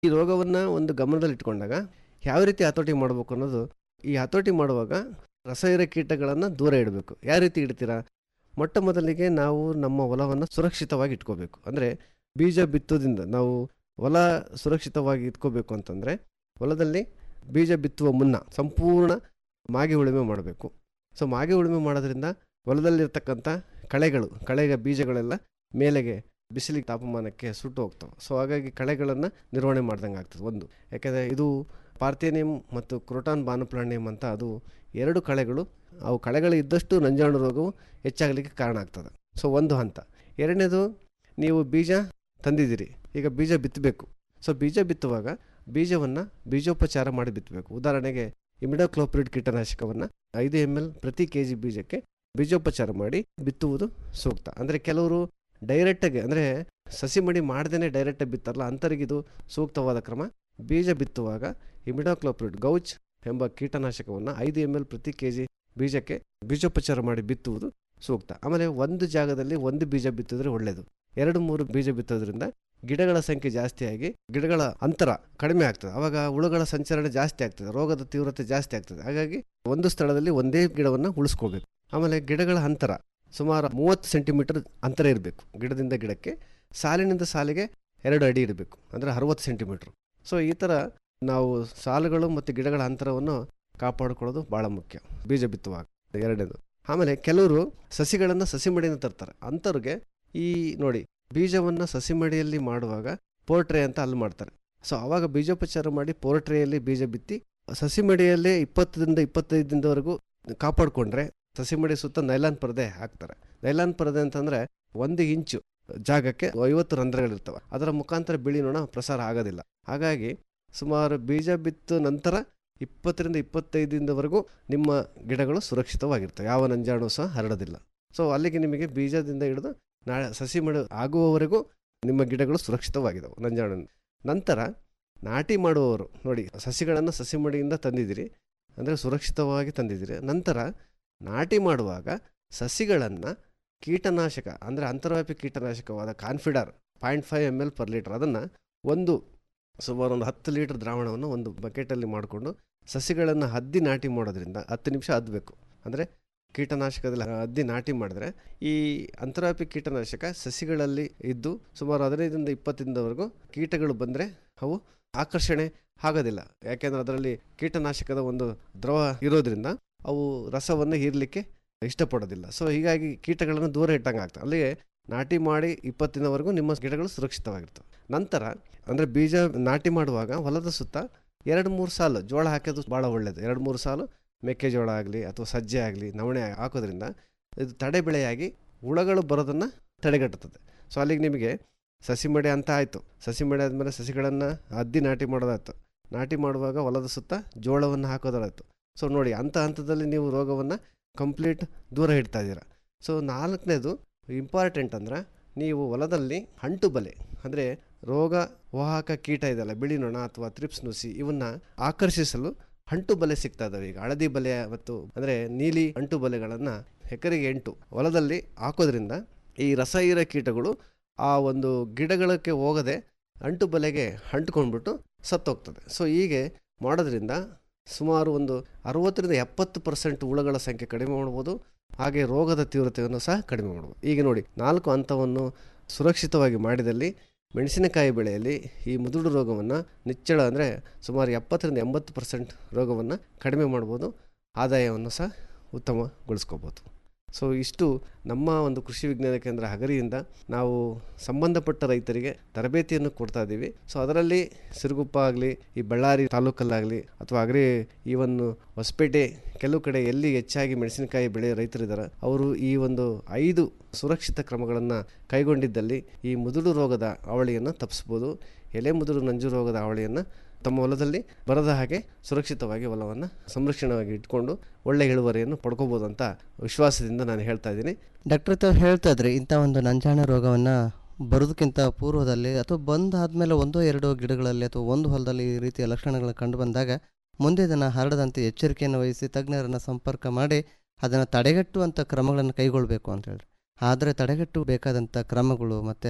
ಈ ರೋಗವನ್ನು ಒಂದು ಗಮನದಲ್ಲಿ ಇಟ್ಕೊಂಡಾಗ ಯಾವ ರೀತಿ ಹತೋಟಿ ಮಾಡಬೇಕು ಅನ್ನೋದು ಈ ಹತೋಟಿ ಮಾಡುವಾಗ ರಸಹೀರ ಕೀಟಗಳನ್ನು ದೂರ ಇಡಬೇಕು ಯಾವ ರೀತಿ ಇಡ್ತೀರಾ ಮೊಟ್ಟ ಮೊದಲಿಗೆ ನಾವು ನಮ್ಮ ಹೊಲವನ್ನು ಸುರಕ್ಷಿತವಾಗಿ ಇಟ್ಕೋಬೇಕು ಅಂದರೆ ಬೀಜ ಬಿತ್ತೋದ್ರಿಂದ ನಾವು ಹೊಲ ಸುರಕ್ಷಿತವಾಗಿ ಇಟ್ಕೋಬೇಕು ಅಂತಂದರೆ ಹೊಲದಲ್ಲಿ ಬೀಜ ಬಿತ್ತುವ ಮುನ್ನ ಸಂಪೂರ್ಣ ಮಾಗಿ ಉಳುಮೆ ಮಾಡಬೇಕು ಸೊ ಮಾಗಿ ಉಳುಮೆ ಮಾಡೋದ್ರಿಂದ ಹೊಲದಲ್ಲಿರ್ತಕ್ಕಂಥ ಕಳೆಗಳು ಕಳೆಗ ಬೀಜಗಳೆಲ್ಲ ಮೇಲೆಗೆ ಬಿಸಿಲಿಗೆ ತಾಪಮಾನಕ್ಕೆ ಸುಟ್ಟು ಹೋಗ್ತವೆ ಸೊ ಹಾಗಾಗಿ ಕಳೆಗಳನ್ನು ನಿರ್ವಹಣೆ ಮಾಡ್ದಂಗೆ ಆಗ್ತದೆ ಒಂದು ಯಾಕೆಂದರೆ ಇದು ಪಾರ್ಥೇನಿಯಂ ಮತ್ತು ಕ್ರೋಟಾನ್ ಬಾನುಪ್ಲಾಂಡಿಯಂ ಅಂತ ಅದು ಎರಡು ಕಳೆಗಳು ಅವು ಕಳೆಗಳು ಇದ್ದಷ್ಟು ನಂಜಾಣು ರೋಗವು ಹೆಚ್ಚಾಗಲಿಕ್ಕೆ ಕಾರಣ ಆಗ್ತದೆ ಸೊ ಒಂದು ಹಂತ ಎರಡನೇದು ನೀವು ಬೀಜ ತಂದಿದ್ದೀರಿ ಈಗ ಬೀಜ ಬಿತ್ತಬೇಕು ಸೊ ಬೀಜ ಬಿತ್ತುವಾಗ ಬೀಜವನ್ನು ಬೀಜೋಪಚಾರ ಮಾಡಿ ಬಿತ್ತಬೇಕು ಉದಾಹರಣೆಗೆ ಇಮಿಡೋಕ್ಲೋಪ್ರಿಡ್ ಕೀಟನಾಶಕವನ್ನು ಐದು ಎಮ್ ಎಲ್ ಪ್ರತಿ ಕೆ ಜಿ ಬೀಜಕ್ಕೆ ಬೀಜೋಪಚಾರ ಮಾಡಿ ಬಿತ್ತುವುದು ಸೂಕ್ತ ಅಂದರೆ ಕೆಲವರು ಡೈರೆಕ್ಟಾಗಿ ಅಂದರೆ ಸಸಿ ಮಡಿ ಮಾಡ್ದೇ ಡೈರೆಕ್ಟಾಗಿ ಬಿತ್ತಾರಲ್ಲ ಅಂಥವ್ರಿಗಿದು ಸೂಕ್ತವಾದ ಕ್ರಮ ಬೀಜ ಬಿತ್ತುವಾಗ ಇಮಿಡೋಕ್ಲೋಪ್ರಿಡ್ ಗೌಚ್ ಎಂಬ ಕೀಟನಾಶಕವನ್ನು ಐದು ಎಮ್ ಎಲ್ ಪ್ರತಿ ಕೆ ಜಿ ಬೀಜಕ್ಕೆ ಬೀಜೋಪಚಾರ ಮಾಡಿ ಬಿತ್ತುವುದು ಸೂಕ್ತ ಆಮೇಲೆ ಒಂದು ಜಾಗದಲ್ಲಿ ಒಂದು ಬೀಜ ಬಿತ್ತಿದ್ರೆ ಒಳ್ಳೆಯದು ಎರಡು ಮೂರು ಬೀಜ ಬಿತ್ತೋದ್ರಿಂದ ಗಿಡಗಳ ಸಂಖ್ಯೆ ಜಾಸ್ತಿಯಾಗಿ ಗಿಡಗಳ ಅಂತರ ಕಡಿಮೆ ಆಗ್ತದೆ ಆವಾಗ ಹುಳುಗಳ ಸಂಚರಣೆ ಜಾಸ್ತಿ ಆಗ್ತದೆ ರೋಗದ ತೀವ್ರತೆ ಜಾಸ್ತಿ ಆಗ್ತದೆ ಹಾಗಾಗಿ ಒಂದು ಸ್ಥಳದಲ್ಲಿ ಒಂದೇ ಗಿಡವನ್ನು ಉಳಿಸ್ಕೋಬೇಕು ಆಮೇಲೆ ಗಿಡಗಳ ಅಂತರ ಸುಮಾರು ಮೂವತ್ತು ಸೆಂಟಿಮೀಟರ್ ಅಂತರ ಇರಬೇಕು ಗಿಡದಿಂದ ಗಿಡಕ್ಕೆ ಸಾಲಿನಿಂದ ಸಾಲಿಗೆ ಎರಡು ಅಡಿ ಇರಬೇಕು ಅಂದರೆ ಅರವತ್ತು ಸೆಂಟಿಮೀಟ್ರ್ ಸೊ ಈ ಥರ ನಾವು ಸಾಲುಗಳು ಮತ್ತು ಗಿಡಗಳ ಅಂತರವನ್ನು ಕಾಪಾಡಿಕೊಳ್ಳೋದು ಭಾಳ ಮುಖ್ಯ ಬೀಜ ಬಿತ್ತುವಾಗ ಎರಡನೇದು ಆಮೇಲೆ ಕೆಲವರು ಸಸಿಗಳನ್ನು ಸಸಿ ಮಡಿಯಿಂದ ತರ್ತಾರೆ ಅಂಥವ್ರಿಗೆ ಈ ನೋಡಿ ಬೀಜವನ್ನು ಸಸಿ ಮಡಿಯಲ್ಲಿ ಮಾಡುವಾಗ ಪೋರ್ಟ್ರೇ ಅಂತ ಅಲ್ಲಿ ಮಾಡ್ತಾರೆ ಸೊ ಆವಾಗ ಬೀಜೋಪಚಾರ ಮಾಡಿ ಪೋರ್ಟ್ರೇಯಲ್ಲಿ ಬೀಜ ಬಿತ್ತಿ ಸಸಿ ಮಡಿಯಲ್ಲೇ ಇಪ್ಪತ್ತರಿಂದ ಇಪ್ಪತ್ತೈದು ದಿನದವರೆಗೂ ಕಾಪಾಡಿಕೊಂಡ್ರೆ ಸಸಿ ಮಡಿ ಸುತ್ತ ನೈಲಾನ್ ಪರದೆ ಹಾಕ್ತಾರೆ ನೈಲಾನ್ ಪರದೆ ಅಂತಂದರೆ ಒಂದು ಇಂಚು ಜಾಗಕ್ಕೆ ಐವತ್ತು ರಂಧ್ರಗಳಿರ್ತವೆ ಅದರ ಮುಖಾಂತರ ಬಿಳಿ ನೊಣ ಪ್ರಸಾರ ಆಗೋದಿಲ್ಲ ಹಾಗಾಗಿ ಸುಮಾರು ಬೀಜ ಬಿತ್ತ ನಂತರ ಇಪ್ಪತ್ತರಿಂದ ಇಪ್ಪತ್ತೈದು ದಿನದವರೆಗೂ ನಿಮ್ಮ ಗಿಡಗಳು ಸುರಕ್ಷಿತವಾಗಿರ್ತವೆ ಯಾವ ನಂಜಾಣು ಸಹ ಹರಡೋದಿಲ್ಲ ಸೊ ಅಲ್ಲಿಗೆ ನಿಮಗೆ ಬೀಜದಿಂದ ಹಿಡಿದು ನಾಳೆ ಸಸಿ ಮಡಿ ಆಗುವವರೆಗೂ ನಿಮ್ಮ ಗಿಡಗಳು ಸುರಕ್ಷಿತವಾಗಿದ್ದಾವೆ ನಂಜಾಣು ನಂತರ ನಾಟಿ ಮಾಡುವವರು ನೋಡಿ ಸಸಿಗಳನ್ನು ಸಸಿ ಮಡಿಯಿಂದ ತಂದಿದ್ದೀರಿ ಅಂದರೆ ಸುರಕ್ಷಿತವಾಗಿ ತಂದಿದ್ದೀರಿ ನಂತರ ನಾಟಿ ಮಾಡುವಾಗ ಸಸಿಗಳನ್ನು ಕೀಟನಾಶಕ ಅಂದರೆ ಅಂತರ್ವ್ಯಾಪಿ ಕೀಟನಾಶಕವಾದ Confidor point five M L per litre ಅದನ್ನು ಒಂದು ಸುಮಾರು ಒಂದು ಹತ್ತು ಲೀಟ್ರ್ ದ್ರಾವಣವನ್ನು ಒಂದು ಬಕೆಟಲ್ಲಿ ಮಾಡಿಕೊಂಡು ಸಸಿಗಳನ್ನು ಹದ್ದಿ ನಾಟಿ ಮಾಡೋದ್ರಿಂದ ಹತ್ತು ನಿಮಿಷ ಹದ್ದಬೇಕು ಅಂದರೆ ಕೀಟನಾಶಕದಲ್ಲಿ ಹದ್ದಿ ನಾಟಿ ಮಾಡಿದ್ರೆ ಈ ಅಂತರ್ವ್ಯಾಪಿ ಕೀಟನಾಶಕ ಸಸಿಗಳಲ್ಲಿ ಇದ್ದು ಸುಮಾರು ಹದಿನೈದರಿಂದ ಇಪ್ಪತ್ತು ದಿನದವರೆಗೂ ಕೀಟಗಳು ಬಂದರೆ ಅವು ಆಕರ್ಷಣೆ ಆಗೋದಿಲ್ಲ ಯಾಕೆಂದರೆ ಅದರಲ್ಲಿ ಕೀಟನಾಶಕದ ಒಂದು ದ್ರವ ಇರೋದ್ರಿಂದ ಅವು ರಸವನ್ನು ಹೀರಲಿಕ್ಕೆ ಇಷ್ಟಪಡೋದಿಲ್ಲ ಸೊ ಹೀಗಾಗಿ ಕೀಟಗಳನ್ನು ದೂರ ಇಟ್ಟಂಗೆ ಆಗ್ತದೆ ಅಲ್ಲಿಗೆ ನಾಟಿ ಮಾಡಿ ಇಪ್ಪತ್ತು ದಿನವರೆಗೂ ನಿಮ್ಮ ಗಿಡಗಳು ಸುರಕ್ಷಿತವಾಗಿರ್ತವೆ ನಂತರ ಅಂದರೆ ಬೀಜ ನಾಟಿ ಮಾಡುವಾಗ ಹೊಲದ ಸುತ್ತ ಎರಡು ಮೂರು ಸಾಲು ಜೋಳ ಹಾಕೋದು ಭಾಳ ಒಳ್ಳೆಯದು ಎರಡು ಮೂರು ಸಾಲು ಮೆಕ್ಕೆಜೋಳ ಆಗಲಿ ಅಥವಾ ಸಜ್ಜೆ ಆಗಲಿ ನವಣೆ ಹಾಕೋದ್ರಿಂದ ಇದು ತಡೆ ಬೆಳೆಯಾಗಿ ಹುಳಗಳು ಬರೋದನ್ನು ತಡೆಗಟ್ಟುತ್ತದೆ ಸೊ ಅಲ್ಲಿಗೆ ನಿಮಗೆ ಸಸಿ ಮಡಿ ಅಂತ ಆಯಿತು ಸಸಿ ಮಡಿ ಆದಮೇಲೆ ಸಸಿಗಳನ್ನು ಅದ್ದಿ ನಾಟಿ ಮಾಡೋದಾಯ್ತು ನಾಟಿ ಮಾಡುವಾಗ ಹೊಲದ ಸುತ್ತ ಜೋಳವನ್ನು ಹಾಕೋದಾಯ್ತು ಸೊ ನೋಡಿ ಅಂಥ ಹಂತದಲ್ಲಿ ನೀವು ರೋಗವನ್ನು ಕಂಪ್ಲೀಟ್ ದೂರ ಇಡ್ತಾ ಇದ್ದೀರಾ ಸೊ ನಾಲ್ಕನೇದು ಇಂಪಾರ್ಟೆಂಟ್ ಅಂದ್ರೆ ನೀವು ಹೊಲದಲ್ಲಿ ಅಂಟು ಬಲೆ ಅಂದರೆ ರೋಗ ವಾಹಕ ಕೀಟ ಇದೆಯಲ್ಲ ಬಿಳಿ ನೊಣ ಅಥವಾ ತ್ರಿಪ್ಸ್ ನುಸಿ ಇವನ್ನ ಆಕರ್ಷಿಸಲು ಅಂಟು ಬಲೆ ಸಿಗ್ತಾ ಇದಾವೆ ಈಗ ಹಳದಿ ಬಲೆ ಮತ್ತು ಅಂದರೆ ನೀಲಿ ಅಂಟು ಬಲೆಗಳನ್ನು ಎಕರೆಗೆ ಎಂಟು ಹೊಲದಲ್ಲಿ ಹಾಕೋದ್ರಿಂದ ಈ ರಸಹೀರ ಕೀಟಗಳು ಆ ಒಂದು ಗಿಡಗಳಕ್ಕೆ ಹೋಗದೆ ಅಂಟು ಬಲೆಗೆ ಅಂಟ್ಕೊಂಡ್ಬಿಟ್ಟು ಸತ್ತೋಗ್ತದೆ ಸೊ ಹೀಗೆ ಮಾಡೋದ್ರಿಂದ ಸುಮಾರು ಒಂದು ಅರುವತ್ತರಿಂದ ಎಪ್ಪತ್ತು ಪರ್ಸೆಂಟ್ ಹುಳುಗಳ ಸಂಖ್ಯೆ ಕಡಿಮೆ ಮಾಡ್ಬೋದು ಹಾಗೆ ರೋಗದ ತೀವ್ರತೆಯನ್ನು ಸಹ ಕಡಿಮೆ ಮಾಡ್ಬೋದು ಈಗ ನೋಡಿ ನಾಲ್ಕು ಹಂತವನ್ನು ಸುರಕ್ಷಿತವಾಗಿ ಮಾಡಿದಲ್ಲಿ ಮೆಣಸಿನಕಾಯಿ ಬೆಳೆಯಲ್ಲಿ ಈ ಮುದುಡು ರೋಗವನ್ನು ನಿಚ್ಚಳ ಅಂದರೆ ಸುಮಾರು ಎಪ್ಪತ್ತರಿಂದ ಎಂಬತ್ತು ಪರ್ಸೆಂಟ್ ರೋಗವನ್ನು ಕಡಿಮೆ ಮಾಡ್ಬೋದು ಆದಾಯವನ್ನು ಸಹ ಉತ್ತಮಗೊಳಿಸ್ಕೋಬೋದು ಸೊ ಇಷ್ಟು ನಮ್ಮ ಒಂದು ಕೃಷಿ ವಿಜ್ಞಾನ ಕೇಂದ್ರ ಹಗರಿಯಿಂದ ನಾವು ಸಂಬಂಧಪಟ್ಟ ರೈತರಿಗೆ ತರಬೇತಿಯನ್ನು ಕೊಡ್ತಾ ಇದ್ದೀವಿ ಸೊ ಅದರಲ್ಲಿ ಸಿರುಗುಪ್ಪ ಆಗಲಿ ಈ ಬಳ್ಳಾರಿ ತಾಲೂಕಲ್ಲಾಗಲಿ ಅಥವಾ ಅಗರಿ ಈವನ್ ಹೊಸಪೇಟೆ ಕೆಲವು ಕಡೆ ಎಲ್ಲಿ ಹೆಚ್ಚಾಗಿ ಮೆಣಸಿನಕಾಯಿ ಬೆಳೆಯೋ ರೈತರಿದ್ದಾರೆ ಅವರು ಈ ಒಂದು ಐದು ಸುರಕ್ಷಿತ ಕ್ರಮಗಳನ್ನು ಕೈಗೊಂಡಿದ್ದಲ್ಲಿ ಈ ಮುದುಡು ರೋಗದ ಅವಳಿಯನ್ನು ತಪ್ಪಿಸ್ಬೋದು ಎಲೆ ಮುದುಡು ನಂಜು ರೋಗದ ಅವಳಿಯನ್ನು ತಮ್ಮ ಹೊಲದಲ್ಲಿ ಬರದ ಹಾಗೆ ಸುರಕ್ಷಿತವಾಗಿ ಹೊಲವನ್ನು ಸಂರಕ್ಷಣವಾಗಿ ಇಟ್ಕೊಂಡು ಒಳ್ಳೆ ಇಳುವರಿಯನ್ನು ಪಡ್ಕೋಬೋದು ಅಂತ ವಿಶ್ವಾಸದಿಂದ ನಾನು ಹೇಳ್ತಾ ಇದ್ದೀನಿ ಡಾಕ್ಟರ್ ತಾವು ಹೇಳ್ತಾ ಇದ್ರಿ ಇಂಥ ಒಂದು ನಂಜಾಣ ರೋಗವನ್ನು ಬರೋದಕ್ಕಿಂತ ಪೂರ್ವದಲ್ಲಿ ಅಥವಾ ಬಂದಾದಮೇಲೆ ಒಂದೋ ಎರಡೋ ಗಿಡಗಳಲ್ಲಿ ಅಥವಾ ಒಂದು ಹೊಲದಲ್ಲಿ ಈ ರೀತಿಯ ಲಕ್ಷಣಗಳು ಕಂಡು ಬಂದಾಗ ಮುಂದೆ ಇದನ್ನು ಹರಡದಂತೆ ಎಚ್ಚರಿಕೆಯನ್ನು ವಹಿಸಿ ತಜ್ಞರನ್ನು ಸಂಪರ್ಕ ಮಾಡಿ ಅದನ್ನು ತಡೆಗಟ್ಟುವಂಥ ಕ್ರಮಗಳನ್ನು ಕೈಗೊಳ್ಳಬೇಕು ಅಂತ ಹೇಳಿ ಆದರೆ ತಡೆಗಟ್ಟಬೇಕಾದಂಥ ಕ್ರಮಗಳು ಮತ್ತು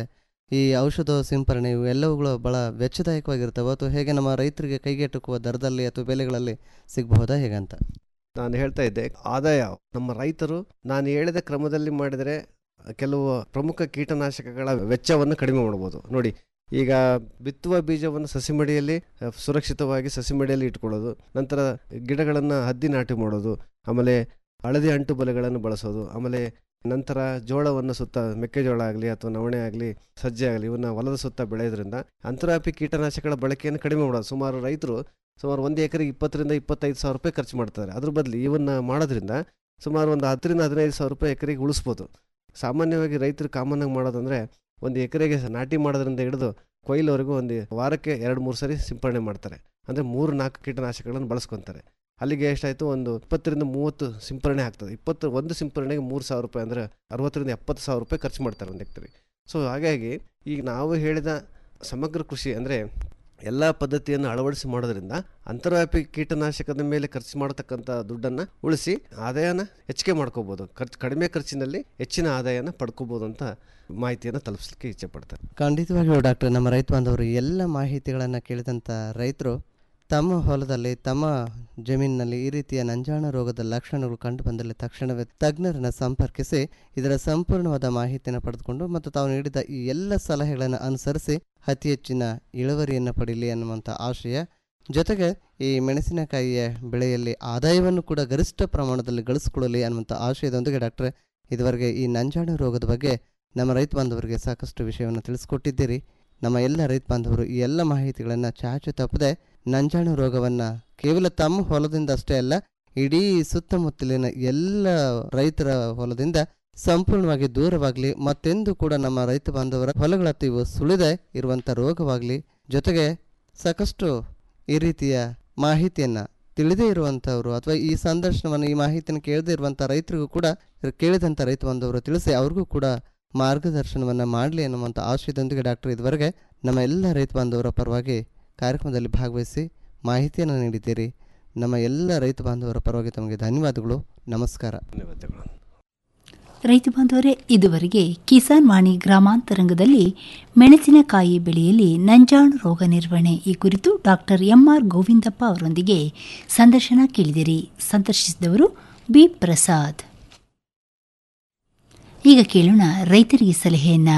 ಈ ಔಷಧ ಸಿಂಪರಣೆ ಇವು ಎಲ್ಲವುಗಳು ಭಾಳ ವೆಚ್ಚದಾಯಕವಾಗಿರ್ತವೆ ಅಥವಾ ಹೇಗೆ ನಮ್ಮ ರೈತರಿಗೆ ಕೈಗೆಟುಕುವ ದರದಲ್ಲಿ ಅಥವಾ ಬೆಲೆಗಳಲ್ಲಿ ಸಿಗಬಹುದಾ ಹೇಗಂತ ನಾನು ಹೇಳ್ತಾ ಇದ್ದೆ ಆದಾಯ ನಮ್ಮ ರೈತರು ನಾನು ಹೇಳಿದ ಕ್ರಮದಲ್ಲಿ ಮಾಡಿದರೆ ಕೆಲವು ಪ್ರಮುಖ ಕೀಟನಾಶಕಗಳ ವೆಚ್ಚವನ್ನು ಕಡಿಮೆ ಮಾಡ್ಬೋದು ನೋಡಿ ಈಗ ಬಿತ್ತುವ ಬೀಜವನ್ನು ಸಸಿಮಡಿಯಲ್ಲಿ ಅ, ಸುರಕ್ಷಿತವಾಗಿ ಸಸಿಮಡಿಯಲ್ಲಿ ಇಟ್ಕೊಳ್ಳೋದು ನಂತರ ಗಿಡಗಳನ್ನು ಹದ್ದಿ ನಾಟಿ ಮಾಡೋದು ಆಮೇಲೆ ಹಳದಿ ಅಂಟು ಬಲೆಗಳನ್ನು ಬಳಸೋದು ಆಮೇಲೆ ನಂತರ ಜೋಳವನ್ನು ಸುತ್ತ ಮೆಕ್ಕೆಜೋಳ ಆಗಲಿ ಅಥವಾ ನವಣೆ ಆಗಲಿ ಸಜ್ಜೆ ಆಗಲಿ ಇವನ್ನ ಹೊಲದ ಸುತ್ತ ಬೆಳೆಯೋದ್ರಿಂದ ಅಂತರ್ವ್ಯಾಪಿ ಕೀಟನಾಶಕಗಳ ಬಳಕೆಯನ್ನು ಕಡಿಮೆ ಮಾಡೋದು ಸುಮಾರು ರೈತರು ಸುಮಾರು ಒಂದು ಎಕರೆಗೆ ಇಪ್ಪತ್ತರಿಂದ ಇಪ್ಪತ್ತೈದು ಸಾವಿರ ರೂಪಾಯಿ ಖರ್ಚು ಮಾಡ್ತಾರೆ ಅದ್ರ ಬದಲು ಇವನ್ನ ಮಾಡೋದ್ರಿಂದ ಸುಮಾರು ಒಂದು ಹತ್ತರಿಂದ ಹದಿನೈದು ಸಾವಿರ ರೂಪಾಯಿ ಎಕರೆಗೆ ಉಳಿಸ್ಬೋದು ಸಾಮಾನ್ಯವಾಗಿ ರೈತರು ಕಾಮನ್ನಾಗಿ ಮಾಡೋದಂದರೆ ಒಂದು ಎಕರೆಗೆ ನಾಟಿ ಮಾಡೋದ್ರಿಂದ ಹಿಡಿದು ಕೊಯ್ಲವರೆಗೂ ಒಂದು ವಾರಕ್ಕೆ ಎರಡು ಮೂರು ಸರಿ ಸಿಂಪರಣೆ ಮಾಡ್ತಾರೆ ಅಂದರೆ ಮೂರು ನಾಲ್ಕು ಕೀಟನಾಶಕಗಳನ್ನು ಬಳಸ್ಕೊತಾರೆ ಅಲ್ಲಿಗೆ ಎಷ್ಟಾಯಿತು ಒಂದು ಇಪ್ಪತ್ತರಿಂದ ಮೂವತ್ತು ಸಿಂಪರಣೆ ಆಗ್ತದೆ ಇಪ್ಪತ್ತು ಒಂದು ಸಿಂಪರಣೆಗೆ ಮೂರು ಸಾವಿರ ರೂಪಾಯಿ ಅಂದರೆ ಅರವತ್ತರಿಂದ ಎಪ್ಪತ್ತು ಸಾವಿರ ರೂಪಾಯಿ ಖರ್ಚು ಮಾಡ್ತಾರೆ ಒಂದು ಎಕರೆಗೆ ಸೊ ಹಾಗಾಗಿ ಈಗ ನಾವು ಹೇಳಿದ ಸಮಗ್ರ ಕೃಷಿ ಅಂದರೆ ಎಲ್ಲ ಪದ್ಧತಿಯನ್ನು ಅಳವಡಿಸಿ ಮಾಡೋದ್ರಿಂದ ಅಂತರ್ವ್ಯಾಪಿ ಕೀಟನಾಶಕದ ಮೇಲೆ ಖರ್ಚು ಮಾಡತಕ್ಕಂಥ ದುಡ್ಡನ್ನು ಉಳಿಸಿ ಆದಾಯನ ಹೆಚ್ಚಿಗೆ ಮಾಡ್ಕೋಬೋದು ಖರ್ಚು ಕಡಿಮೆ ಖರ್ಚಿನಲ್ಲಿ ಹೆಚ್ಚಿನ ಆದಾಯನ ಪಡ್ಕೋಬೋದು ಅಂತ ಮಾಹಿತಿಯನ್ನು ತಲುಪಿಸ್ಲಿಕ್ಕೆ ಇಚ್ಛೆ ಪಡ್ತಾರೆ ಖಂಡಿತವಾಗಿಯೂ ಡಾಕ್ಟರ್ ನಮ್ಮ ರೈತ ಬಾಂಧವರು ಎಲ್ಲ ಮಾಹಿತಿಗಳನ್ನು ಕೇಳಿದಂಥ ರೈತರು ತಮ್ಮ ಹೊಲದಲ್ಲಿ ತಮ್ಮ ಜಮೀನಿನಲ್ಲಿ ಈ ರೀತಿಯ ನಂಜಾಣ ರೋಗದ ಲಕ್ಷಣಗಳು ಕಂಡು ಬಂದಲ್ಲಿ ತಕ್ಷಣವೇ ತಜ್ಞರನ್ನು ಸಂಪರ್ಕಿಸಿ ಇದರ ಸಂಪೂರ್ಣವಾದ ಮಾಹಿತಿಯನ್ನು ಪಡೆದುಕೊಂಡು ಮತ್ತು ತಾವು ನೀಡಿದ ಈ ಎಲ್ಲ ಸಲಹೆಗಳನ್ನು ಅನುಸರಿಸಿ ಅತಿ ಹೆಚ್ಚಿನ ಇಳುವರಿಯನ್ನು ಪಡೀಲಿ ಅನ್ನುವಂಥ ಆಶಯ ಜೊತೆಗೆ ಈ ಮೆಣಸಿನಕಾಯಿಯ ಬೆಳೆಯಲ್ಲಿ ಆದಾಯವನ್ನು ಕೂಡ ಗರಿಷ್ಠ ಪ್ರಮಾಣದಲ್ಲಿ ಗಳಿಸಿಕೊಳ್ಳಲಿ ಅನ್ನುವಂಥ ಆಶಯದೊಂದಿಗೆ ಡಾಕ್ಟ್ರೆ ಇದುವರೆಗೆ ಈ ನಂಜಾಣ ರೋಗದ ಬಗ್ಗೆ ನಮ್ಮ ರೈತ ಬಾಂಧವರಿಗೆ ಸಾಕಷ್ಟು ವಿಷಯವನ್ನು ತಿಳಿಸ್ಕೊಟ್ಟಿದ್ದೀರಿ ನಮ್ಮ ಎಲ್ಲ ರೈತ ಬಾಂಧವರು ಈ ಎಲ್ಲ ಮಾಹಿತಿಗಳನ್ನು ಚಾಚು ತಪ್ಪದೆ ನಂಜಾಣು ರೋಗವನ್ನು ಕೇವಲ ತಮ್ಮ ಹೊಲದಿಂದ ಅಷ್ಟೇ ಅಲ್ಲ ಇಡೀ ಸುತ್ತಮುತ್ತಲಿನ ಎಲ್ಲ ರೈತರ ಹೊಲದಿಂದ ಸಂಪೂರ್ಣವಾಗಿ ದೂರವಾಗಲಿ ಮತ್ತೆಂದು ಕೂಡ ನಮ್ಮ ರೈತ ಬಾಂಧವರ ಹೊಲಗಳತ್ತ ಇವು ಸುಳಿದೆ ಇರುವಂಥ ರೋಗವಾಗಲಿ ಜೊತೆಗೆ ಸಾಕಷ್ಟು ಈ ರೀತಿಯ ಮಾಹಿತಿಯನ್ನು ತಿಳಿದೇ ಇರುವಂಥವ್ರು ಅಥವಾ ಈ ಸಂದರ್ಶನವನ್ನು ಈ ಮಾಹಿತಿಯನ್ನು ಕೇಳದೇ ಇರುವಂಥ ರೈತರಿಗೂ ಕೂಡ ಕೇಳಿದಂಥ ರೈತ ಬಾಂಧವರು ತಿಳಿಸಿ ಅವ್ರಿಗೂ ಕೂಡ ಮಾರ್ಗದರ್ಶನವನ್ನು ಮಾಡಲಿ ಅನ್ನುವಂಥ ಆಶಯದೊಂದಿಗೆ ಡಾಕ್ಟರ್ ಇದುವರೆಗೆ ನಮ್ಮ ಎಲ್ಲ ರೈತ ಬಾಂಧವರ ಪರವಾಗಿ ಕಾರ್ಯಕ್ರಮದಲ್ಲಿ ಭಾಗವಹಿಸಿ ಮಾಹಿತಿಯನ್ನು ನೀಡಿದ್ದೀರಿ ನಮ್ಮ ಎಲ್ಲ ರೈತ ಬಾಂಧವರ ಪರವಾಗಿ ತಮಗೆ ಧನ್ಯವಾದಗಳು ನಮಸ್ಕಾರ ಧನ್ಯವಾದಗಳು ರೈತ ಬಾಂಧವರೇ ಇದುವರೆಗೆ ಕಿಸಾನ್ ವಾಣಿ ಗ್ರಾಮಾಂತರಂಗದಲ್ಲಿ ಮೆಣಸಿನಕಾಯಿ ಬೆಳೆಯಲ್ಲಿ ನಂಜಾಣು ರೋಗ ನಿರ್ವಹಣೆ ಈ ಕುರಿತು ಡಾಕ್ಟರ್ ಎಂಆರ್ ಗೋವಿಂದಪ್ಪ ಅವರೊಂದಿಗೆ ಸಂದರ್ಶನ ಕೇಳಿದಿರಿ ಸಂದರ್ಶಿಸಿದವರು ಬಿ ಪ್ರಸಾದ್ ಈಗ ಕೇಳೋಣ ರೈತರಿಗೆ ಸಲಹೆಯನ್ನ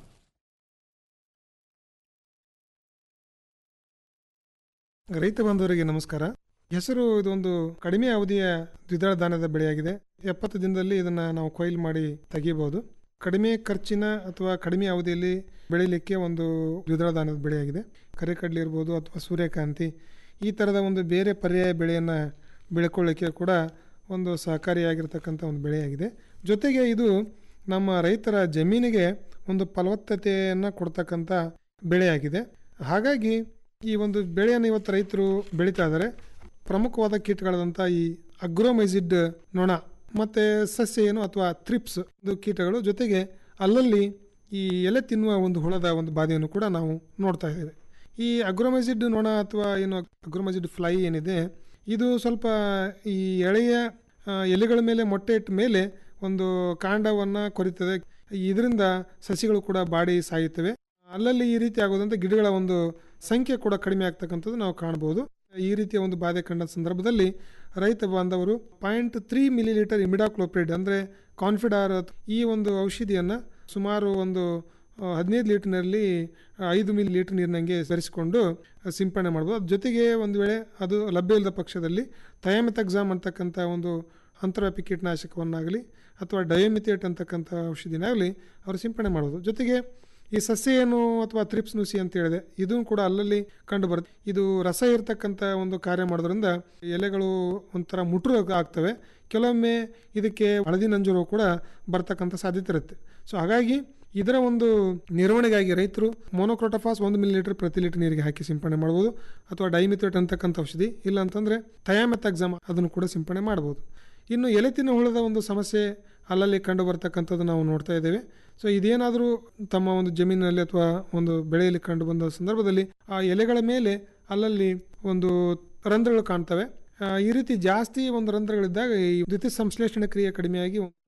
ರೈತ ಬಾಂಧವರಿಗೆ ನಮಸ್ಕಾರ ಹೆಸರು ಇದೊಂದು ಕಡಿಮೆ ಅವಧಿಯ ದ್ವಿದಳ ಧಾನ್ಯದ ಬೆಳೆಯಾಗಿದೆ ಎಪ್ಪತ್ತು ದಿನದಲ್ಲಿ ಇದನ್ನು ನಾವು ಕೊಯ್ಲು ಮಾಡಿ ತೆಗಿಬಹುದು ಕಡಿಮೆ ಖರ್ಚಿನ ಅಥವಾ ಕಡಿಮೆ ಅವಧಿಯಲ್ಲಿ ಬೆಳೀಲಿಕ್ಕೆ ಒಂದು ದ್ವಿದಳ ಧಾನ್ಯದ ಬೆಳೆಯಾಗಿದೆ ಕರಿಕಡ್ಲಿ ಇರ್ಬೋದು ಅಥವಾ ಸೂರ್ಯಕಾಂತಿ ಈ ಥರದ ಒಂದು ಬೇರೆ ಪರ್ಯಾಯ ಬೆಳೆಯನ್ನು ಬೆಳ್ಕೊಳ್ಳಿಕ್ಕೆ ಕೂಡ ಒಂದು ಸಹಕಾರಿಯಾಗಿರ್ತಕ್ಕಂಥ ಒಂದು ಬೆಳೆಯಾಗಿದೆ ಜೊತೆಗೆ ಇದು ನಮ್ಮ ರೈತರ ಜಮೀನಿಗೆ ಒಂದು ಫಲವತ್ತತೆಯನ್ನು ಕೊಡ್ತಕ್ಕಂಥ ಬೆಳೆಯಾಗಿದೆ ಹಾಗಾಗಿ ಈ ಒಂದು ಬೆಳೆಯನ್ನು ಇವತ್ತು ರೈತರು ಬೆಳೀತಾ ಇದ್ದಾರೆ ಪ್ರಮುಖವಾದ ಕೀಟಗಳಾದಂಥ ಈ ಅಗ್ರೋಮೈಸಿಡ್ ನೊಣ ಮತ್ತು ಸಸ್ಯ ಏನು ಅಥವಾ ಥ್ರಿಪ್ಸ್ ಇದು ಕೀಟಗಳು ಜೊತೆಗೆ ಅಲ್ಲಲ್ಲಿ ಈ ಎಲೆ ತಿನ್ನುವ ಒಂದು ಹುಳದ ಒಂದು ಬಾಧೆಯನ್ನು ಕೂಡ ನಾವು ನೋಡ್ತಾ ಇದ್ದೇವೆ ಈ ಅಗ್ರೋಮೈಸಿಡ್ ನೊಣ ಅಥವಾ ಏನು ಅಗ್ರೋಮೈಸಿಡ್ ಫ್ಲೈ ಏನಿದೆ ಇದು ಸ್ವಲ್ಪ ಈ ಎಳೆಯ ಆ, ಎಲೆಗಳ ಮೇಲೆ ಮೊಟ್ಟೆ ಇಟ್ಟ ಮೇಲೆ ಒಂದು ಕಾಂಡವನ್ನು ಕೊರಿತದೆ ಇದರಿಂದ ಸಸಿಗಳು ಕೂಡ ಬಾಡಿ ಸಾಯುತ್ತವೆ ಅಲ್ಲಲ್ಲಿ ಈ ರೀತಿ ಆಗೋದಂತ ಗಿಡಗಳ ಒಂದು ಸಂಖ್ಯೆ ಕೂಡ ಕಡಿಮೆ ಆಗ್ತಕ್ಕಂಥದ್ದು ನಾವು ಕಾಣ್ಬೋದು ಈ ರೀತಿಯ ಒಂದು ಬಾಧೆ ಕಂಡ ಸಂದರ್ಭದಲ್ಲಿ ರೈತ ಬಾಂಧವರು point three millilitre imidacloprid ಅಂದರೆ ಕಾನ್ಫಿಡಾರ್ ಈ ಒಂದು ಔಷಧಿಯನ್ನು ಸುಮಾರು ಒಂದು ಆ, ಹದಿನೈದು ಲೀಟರ್ನಲ್ಲಿ ಐದು ಮಿಲಿ ಲೀಟರ್ ನೀರಿನಂಗೆ ಬೆರೆಸಿಕೊಂಡು ಸಿಂಪಡಣೆ ಮಾಡ್ಬೋದು ಅದ್ರ ಜೊತೆಗೆ ಒಂದು ವೇಳೆ ಅದು ಲಭ್ಯ ಇಲ್ಲದ ಪಕ್ಷದಲ್ಲಿ ಥಯಾಮೆಥಕ್ಸಾಮ್ ಅಂತಕ್ಕಂಥ ಒಂದು ಅಂತರ್ವ್ಯಾಪಿ ಕೀಟನಾಶಕವನ್ನಾಗಲಿ ಅಥವಾ ಡಯೋಮಿಥೇಟ್ ಅಂತಕ್ಕಂಥ ಔಷಧಿನಾಗಲಿ ಅವರು ಸಿಂಪಡಣೆ ಮಾಡ್ಬೋದು ಜೊತೆಗೆ ಈ ಸಸ್ಯ ಏನು ಅಥವಾ ಥ್ರಿಪ್ಸ್ ನುಸಿ ಅಂತ ಹೇಳಿದೆ ಇದೂ ಕೂಡ ಅಲ್ಲಲ್ಲಿ ಕಂಡು ಬರುತ್ತೆ ಇದು ರಸ ಇರತಕ್ಕಂಥ ಒಂದು ಕಾರ್ಯ ಮಾಡೋದ್ರಿಂದ ಎಲೆಗಳು ಒಂಥರ ಮುಟ್ರು ಆಗ್ತವೆ ಕೆಲವೊಮ್ಮೆ ಇದಕ್ಕೆ ಹಳದಿ ನಂಜು ರೋಗ ಕೂಡ ಬರ್ತಕ್ಕಂಥ ಸಾಧ್ಯತೆ ಇರುತ್ತೆ ಸೊ ಹಾಗಾಗಿ ಇದರ ಒಂದು ನಿರ್ವಹಣೆಗಾಗಿ ರೈತರು ಮೋನೋಕ್ರೋಟೋಫಾಸ್ ಒಂದು ಮಿಲಿ ಲೀಟರ್ ಪ್ರತಿ ಲೀಟರ್ ನೀರಿಗೆ ಹಾಕಿ ಸಿಂಪಡಣೆ ಮಾಡ್ಬೋದು ಅಥವಾ ಡೈಮಿಥೇಟ್ ಅಂತಕ್ಕಂಥ ಔಷಧಿ ಇಲ್ಲ ಅಂತಂದರೆ ಥಯಾಮೆಥಾಕ್ಸಮ್ ಅದನ್ನು ಕೂಡ ಸಿಂಪಡಣೆ ಮಾಡ್ಬೋದು ಇನ್ನು ಎಲೆ ತಿನ್ನೋ ಹುಳದ ಒಂದು ಸಮಸ್ಯೆ ಅಲ್ಲಲ್ಲಿ ಕಂಡು ಬರ್ತಕ್ಕಂಥದ್ದು ನಾವು ನೋಡ್ತಾ ಇದ್ದೇವೆ ಸೊ ಇದೇನಾದರೂ ತಮ್ಮ ಒಂದು ಜಮೀನಿನಲ್ಲಿ ಅಥವಾ ಒಂದು ಬೆಳೆಯಲ್ಲಿ ಕಂಡು ಬಂದ ಸಂದರ್ಭದಲ್ಲಿ ಆ ಎಲೆಗಳ ಮೇಲೆ ಅಲ್ಲಲ್ಲಿ ಒಂದು ರಂಧ್ರಗಳು ಕಾಣ್ತವೆ ಆ, ಈ ರೀತಿ ಜಾಸ್ತಿ ಒಂದು ರಂಧ್ರಗಳಿದ್ದಾಗ ಈ ದ್ವಿತೀಯ ಸಂಶ್ಲೇಷಣೆ ಕ್ರಿಯೆ ಕಡಿಮೆಯಾಗಿ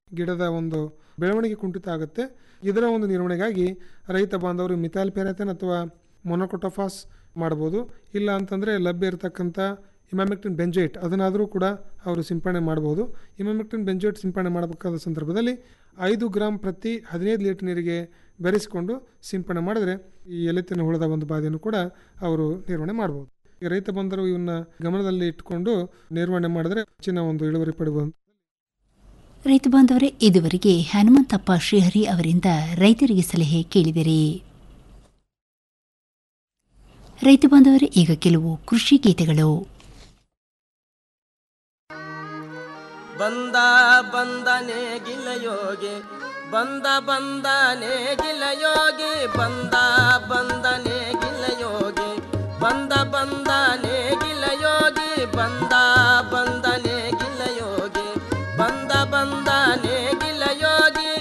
ಗಿಡದ ಒಂದು ಬೆಳವಣಿಗೆ ಕುಂಠಿತ ಆಗುತ್ತೆ ಇದರ ಒಂದು ನಿರ್ವಹಣೆಗಾಗಿ ರೈತ ಬಾಂಧವರು ಮಿಥಾಲ್ ಪೆರಾಥೆನ್ ಅಥವಾ ಮೊನೊಕೊಟೋಫಾಸ್ ಮಾಡ್ಬೋದು ಇಲ್ಲ ಅಂತಂದರೆ ಲಭ್ಯ ಇರತಕ್ಕಂಥ ಇಮಾಮೆಕ್ಟಿನ್ ಬೆಂಜೋಯಿಟ್ ಅದನ್ನಾದರೂ ಕೂಡ ಅವರು ಸಿಂಪಡಣೆ ಮಾಡ್ಬೋದು ಇಮಾಮೆಕ್ಟಿನ್ ಬೆಂಜೋಯಿಟ್ ಸಿಂಪಡಣೆ ಮಾಡಬೇಕಾದ ಸಂದರ್ಭದಲ್ಲಿ ಐದು ಗ್ರಾಮ್ ಪ್ರತಿ ಹದಿನೈದು ಲೀಟರ್ ನೀರಿಗೆ ಬೆರೆಸಿಕೊಂಡು ಸಿಂಪಡಣೆ ಮಾಡಿದ್ರೆ ಈ ಎಲೆತಿನ ಹುಳದ ಒಂದು ಬಾಧೆಯನ್ನು ಕೂಡ ಅವರು ನಿರ್ವಹಣೆ ಮಾಡ್ಬೋದು ಈಗ ರೈತ ಬಂದರು ಇವನ್ನ ಗಮನದಲ್ಲಿ ಇಟ್ಕೊಂಡು ನಿರ್ವಹಣೆ ಮಾಡಿದ್ರೆ ಹೆಚ್ಚಿನ ಒಂದು ಇಳುವರಿ ಪಡಿಬೋದು ರೈತ ಬಾಂಧವರೇ ಇದುವರೆಗೆ ಹನುಮಂತಪ್ಪ ಶ್ರೀಹರಿ ಅವರಿಂದ ರೈತರಿಗೆ ಸಲಹೆ ಕೇಳಿದಿರಿ ರೈತ ಬಾಂಧವರೇ ಈಗ ಕೆಲವು ಕೃಷಿ ಗೀತೆಗಳು ಬಂದ ಬಂದನೆ ಗಿಲಯೋಗಿ ಬಂದ ಬಂದನೆ ಗಿಲಯೋಗಿ ಬಂದ ಬಂದನೆ ಗಿಲಯೋಗಿ ಬಂದ ಬಂದನೆ ಗಿಲಯೋಗಿ ಬಂದ ಬಂದನೆ ಗಿಲಯೋಗಿ ಬಂದ ಬಂದನೆ ಗಿಲಯೋಗಿ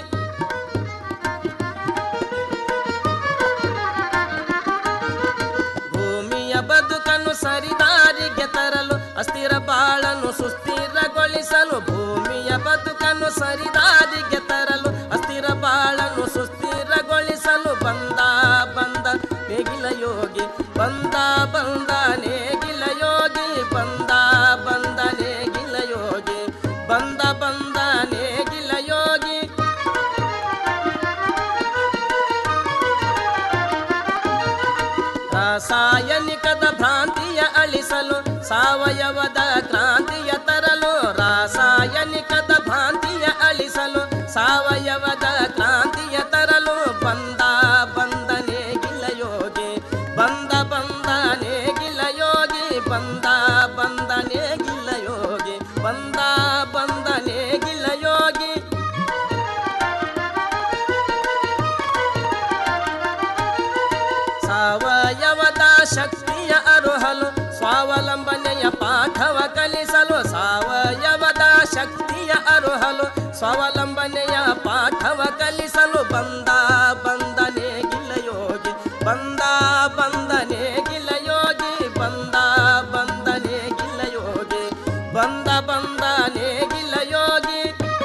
ಭೂಮಿಯ ಬದುಕನ್ನು ಸರಿದಾರಿಗೆ ತರಲು ಅಸ್ಥಿರ ಬಾಳನ್ನು ಸುಸ್ಥಿರಗೊಳಿಸಲು ಭೂಮಿಯ ಬದುಕನ್ನು ಸರಿದಾರಿಗೆ ತರಲು ಅಸ್ಥಿರ ಬಾಳನ್ನು ಸುಸ್ಥಿರಗೊಳಿಸಲು ಬಂದ ಬಂದ ನೇಗಿಲ ಯೋಗಿ ಬಂದ ಬಂದ ನೇಗಿಲ ಯೋಗಿ ಬಂದ ಬಂದ ನೇಗಿಲ ಯೋಗಿ ಬಂದ ಬಂದ ನೇಗಿಲ ಯೋಗಿ ರಾಸಾಯನಿಕದ ಭ್ರಾಂತಿಯ ಅಳಿಸಲು ಸಾವಯವದ ಕ್ರಾಂತಿಯ ತರಲು ರಾಸಾಯನಿಕದ ಭ್ರಾಂತಿಯ ಅಳಿಸಲು ಸಾವಯವದ ಕ್ರಾಂತಿಯ ತರಲು ಬಂದ ಬಂದನೆ ಗಿಲಯೋಗಿ ಬಂದ ಬಂದನೆ ಗಿಲಯೋಗಿ ಬಂದ ಬಂದನೆ ಗಿಲಯೋಗಿ ಬಂದ ಬಂದನೆ ಗಿಲಯೋಗಿ ಸಾವಯವದ ಶಕ್ತಿಯ ಅರುಹಲು ಸ್ವಾವಲಂಬನೆಯ ಪಾಠವ ಕಲಿಸಲು ಸಾವಯವದ ಶಕ್ತಿಯ ಅರುಹಲು ಸ್ವಾವಲಂಬನೆಯ ಪಾಠವ ಕಲಿಸಲು ಬಂದ ಬಂದನೆ ಗಿಲಯೋಗಿ ಬಂದ ಬಂದನೆ ಗಿಲಯೋಗಿ ಬಂದ ಬಂದನೆ ಗಿಲಯೋಗಿ ಬಂದ ಬಂದನೆ ಗಿಲಯೋಗಿ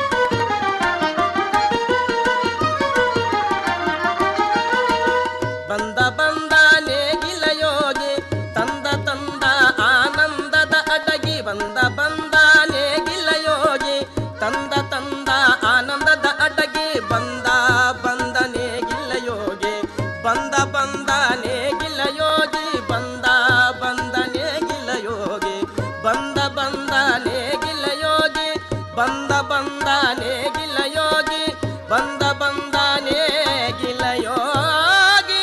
ಬಂದ ಬಂದ ನೇಗಿಲ ಯೋಗಿ ತಂದ ತಂದ ಆನಂದದ ಅಡಗಿ ಬಂದ ಬಂದ ನೇಗಿಲ ಯೋಗಿ ತಂದ ತಂದ ಆನಂದದ ಅಡಗಿ ಬಂದ ಬಂದ ನೇಗಿಲ ಯೋಗಿ ಬಂದ ಬಂದ ನೇಗಿಲ ಯೋಗಿ ಬಂದ ಬಂದ ನೇಗಿಲ ಯೋಗಿ ಬಂದ ಬಂದ ನೇಗಿಲ ಯೋಗಿ ಬಂದ ಬಂದ ನೇಗಿಲ ಯೋಗಿ ಬಂದ ಬಂದ ನೇಗಿಲ ಯೋಗಿ